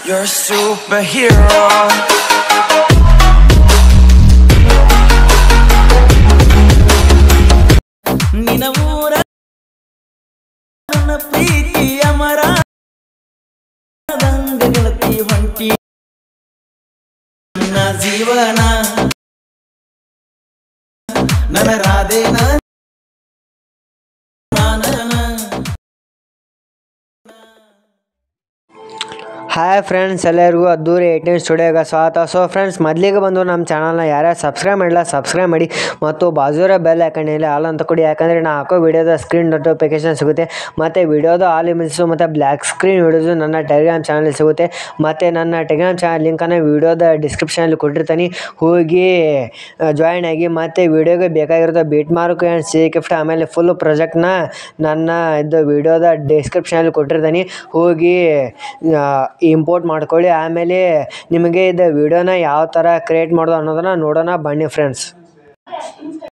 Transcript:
You're a superhero. ನಿನ ಊರ ನನ್ನ ಪ್ರೀತಿ ಅಮರ ದಂಗ ಗೆಳತಿ ಹೊಂಟಿ ನನ್ನ ಜೀವನ ನನ್ನ ರಾಧೇನ ನಾನನ ಹಾಯ್ ಫ್ರೆಂಡ್ಸ್ ಎಲ್ಲರಿಗೂ ಅದ್ದೂರಿ ಏಯ್ಟೀನ್ ಸ್ಟುಡಿಯೋಗೆ ಸ್ವಾಗತ ಸೊ ಫ್ರೆಂಡ್ಸ್ ಮೊದಲಿಗೆ ಬಂದು ನಮ್ಮ ಚಾನಲ್ನ ಯಾರ್ಯಾರು ಸಬ್ಸ್ಕ್ರೈಬ್ ಮಾಡಿಲ್ಲ ಸಬ್ಸ್ಕ್ರೈಬ್ ಮಾಡಿ ಮತ್ತು ಬಾಜೂರ ಬೆಲ್ ಹಾಕೊಂಡಿಲ್ಲ ಆಲ್ ಅಂತ ಕೊಡಿ ಯಾಕಂದರೆ ನಾ ಹಾಕೋ ವಿಡಿಯೋದ ಸ್ಕ್ರೀನ್ ನೋಟಿಫಿಕೇಶನ್ ಸಿಗುತ್ತೆ ಮತ್ತು ವಿಡಿಯೋದ ಆಲ್ ಇಮೇಜಸ್ಸು ಮತ್ತು ಬ್ಲ್ಯಾಕ್ ಸ್ಕ್ರೀನ್ ವಿಡಿಯೋಸು ನನ್ನ ಟೆಲಿಗ್ರಾಮ್ ಚಾನಲ್ ಸಿಗುತ್ತೆ ಮತ್ತು ನನ್ನ ಟೆಲಿಗ್ರಾಮ್ ಚಾನಲ್ ಲಿಂಕನ್ನು ವಿಡಿಯೋದ ಡಿಸ್ಕ್ರಿಪ್ಷನಲ್ಲಿ ಕೊಟ್ಟಿರ್ತೀನಿ ಹೋಗಿ ಜಾಯಿನ್ ಆಗಿ ಮತ್ತು ವಿಡಿಯೋಗೆ ಬೇಕಾಗಿರೋದು beat mark and C gift ಆಮೇಲೆ ಫುಲ್ ಪ್ರಾಜೆಕ್ಟ್ನ ನನ್ನ ಇದು ವಿಡಿಯೋದ ಡಿಸ್ಕ್ರಿಪ್ಷನಲ್ಲಿ ಕೊಟ್ಟಿರ್ತೀನಿ ಹೋಗಿ ಇಂಪೋರ್ಟ್ ಮಾಡ್ಕೊಳ್ಳಿ ಆಮೇಲೆ ನಿಮಗೆ ಇದು ವಿಡಿಯೋನ ಯಾವ ಥರ ಕ್ರಿಯೇಟ್ ಮಾಡೋದು ಅನ್ನೋದನ್ನು ನೋಡೋಣ ಬನ್ನಿ ಫ್ರೆಂಡ್ಸ್